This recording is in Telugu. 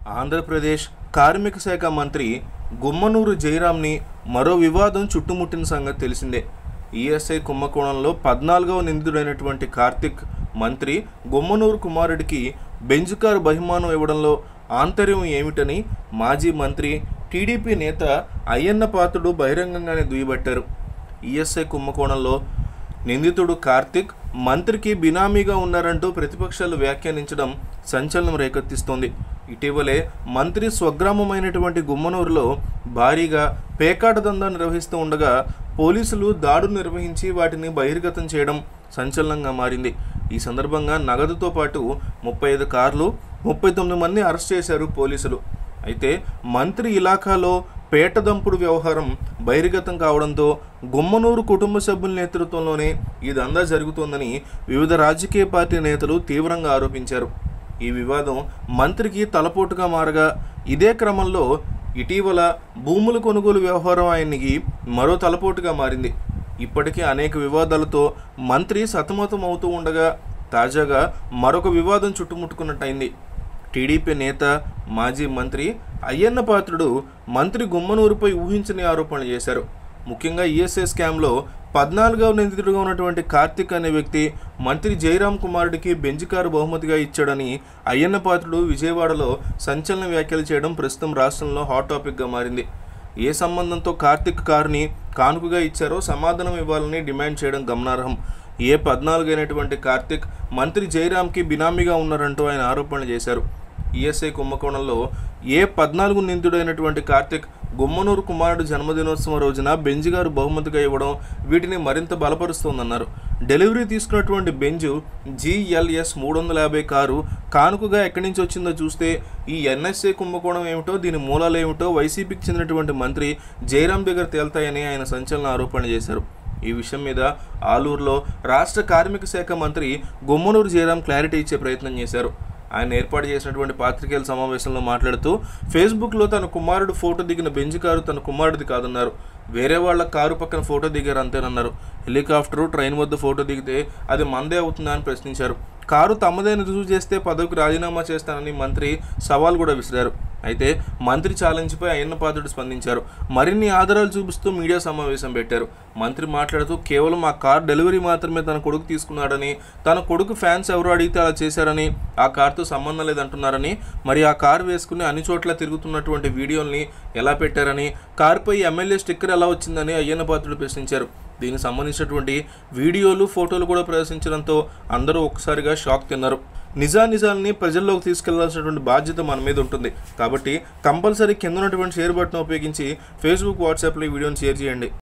ఆంధ్రప్రదేశ్ కార్మిక శాఖ మంత్రి గుమ్మనూరు జయరాంని మరో వివాదం చుట్టుముట్టిన సంగతి తెలిసిందే ఈఎస్ఐ కుంభకోణంలో పద్నాలుగవ నిందితుడైనటువంటి కార్తిక్ మంత్రి గుమ్మనూరు కుమారుడికి బెంజ్ కారు బహుమానం ఇవ్వడంలో ఆంతర్యం ఏమిటని మాజీ మంత్రి టీడీపీ నేత అయ్యన్న పాత్రుడు బహిరంగంగానే దుయ్యబట్టారు ఈఎస్ఐ కుంభకోణంలో నిందితుడు కార్తిక్ మంత్రికి బినామీగా ఉన్నారంటూ ప్రతిపక్షాలు వ్యాఖ్యానించడం సంచలనం రేకెత్తిస్తోంది ఇటీవలే మంత్రి స్వగ్రామమైనటువంటి గుమ్మనూరులో భారీగా పేకాట దందా నిర్వహిస్తూ ఉండగా పోలీసులు దాడులు నిర్వహించి వాటిని బహిర్గతం చేయడం సంచలనంగా మారింది ఈ సందర్భంగా నగదుతో పాటు ముప్పై ఐదు కార్లు ముప్పై తొమ్మిది మంది అరెస్ట్ చేశారు పోలీసులు అయితే మంత్రి ఇలాఖాలో పేటదంపుడు వ్యవహారం బహిర్గతం కావడంతో గుమ్మనూరు కుటుంబ సభ్యుల నేతృత్వంలోనే ఇదంతా జరుగుతోందని వివిధ రాజకీయ పార్టీ నేతలు తీవ్రంగా ఆరోపించారు ఈ వివాదం మంత్రికి తలపోటుగా మారగా ఇదే క్రమంలో ఇటీవల భూముల కొనుగోలు వ్యవహారం ఆయనకి మరో తలపోటుగా మారింది ఇప్పటికే అనేక వివాదాలతో మంత్రి సతమతం అవుతూ ఉండగా తాజాగా మరొక వివాదం చుట్టుముట్టుకున్నట్టయింది టీడీపీ నేత మాజీ మంత్రి అయ్యన్న పాత్రుడు మంత్రి గుమ్మనూరుపై ఊహించని ఆరోపణలు చేశారు ముఖ్యంగా ఈఎస్ఐ స్కామ్లో పద్నాలుగవ నిందితుడిగా ఉన్నటువంటి కార్తిక్ అనే వ్యక్తి మంత్రి జయరాం కుమారుడికి బెంజ్ కారు బహుమతిగా ఇచ్చాడని అయ్యన్న పాత్రుడు విజయవాడలో సంచలన వ్యాఖ్యలు చేయడం ప్రస్తుతం రాష్ట్రంలో హాట్ టాపిక్గా మారింది ఏ సంబంధంతో కార్తిక్ కారుని కానుకగా ఇచ్చారో సమాధానం ఇవ్వాలని డిమాండ్ చేయడం గమనార్హం ఏ పద్నాలుగు అయినటువంటి కార్తిక్ మంత్రి జయరాంకి బినామీగా ఉన్నారంటూ ఆయన ఆరోపణలు చేశారు ఈఎస్ఐ కుంభకోణంలో ఏ పద్నాలుగు నిందితుడైనటువంటి కార్తిక్ గుమ్మనూరు కుమారుడు జన్మదినోత్సవం రోజున బెంజ్ గారు బహుమతిగా ఇవ్వడం వీటిని మరింత బలపరుస్తోందన్నారు డెలివరీ తీసుకున్నటువంటి బెంజు జిఎల్ఎస్ మూడు వందల యాభై కారు కానుకగా ఎక్కడి నుంచి వచ్చిందో చూస్తే ఈ ఎన్ఎస్ఏ కుంభకోణం ఏమిటో దీని మూలాలు ఏమిటో వైసీపీకి చెందినటువంటి మంత్రి జయరాం దగ్గర తేల్తాయని ఆయన సంచలన ఆరోపణ చేశారు ఈ విషయం మీద ఆలూరులో రాష్ట్ర కార్మిక శాఖ మంత్రి గుమ్మనూరు జయరాం క్లారిటీ ఇచ్చే ప్రయత్నం చేశారు ఆయన ఏర్పాటు చేసినటువంటి పాత్రికేయుల సమావేశంలో మాట్లాడుతూ ఫేస్బుక్లో తన కుమారుడు ఫోటో దిగిన బెంజ్ కారు తన కుమారుడిది కాదన్నారు వేరే వాళ్ళ కారు పక్కన ఫోటో దిగారు అంతేనన్నారు హెలికాప్టరు ట్రైన్ వద్ద ఫోటో దిగితే అది మందే అవుతుందా అని ప్రశ్నించారు కారు తమదైన రుజువు చేస్తే పదవికి రాజీనామా చేస్తానని మంత్రి సవాల్ కూడా విసిరారు అయితే మంత్రి ఛాలెంజ్పై అయ్యన్న పాత్రుడు స్పందించారు మరిన్ని ఆధారాలు చూపిస్తూ మీడియా సమావేశం పెట్టారు మంత్రి మాట్లాడుతూ కేవలం ఆ కార్ డెలివరీ మాత్రమే తన కొడుకు తీసుకున్నాడని తన కొడుకు ఫ్యాన్స్ ఎవరు అడిగితే అలా చేశారని ఆ కార్తో సంబంధం లేదంటున్నారని మరి ఆ కారు వేసుకుని అన్ని చోట్ల తిరుగుతున్నటువంటి వీడియోల్ని ఎలా పెట్టారని కారుపై ఎమ్మెల్యే స్టిక్కర్ ఎలా వచ్చిందని అయ్యన్న పాత్రుడు ప్రశ్నించారు దీనికి సంబంధించినటువంటి వీడియోలు ఫోటోలు కూడా ప్రదర్శించడంతో అందరూ ఒక్కసారిగా షాక్ తిన్నారు నిజానిజాలని ప్రజల్లోకి తీసుకెళ్లాల్సినటువంటి బాధ్యత మన మీద ఉంటుంది కాబట్టి కంపల్సరీ కింద ఉన్నటువంటి షేర్ బటన్ ఉపయోగించి ఫేస్బుక్ వాట్సాప్లో ఈ వీడియోని షేర్ చేయండి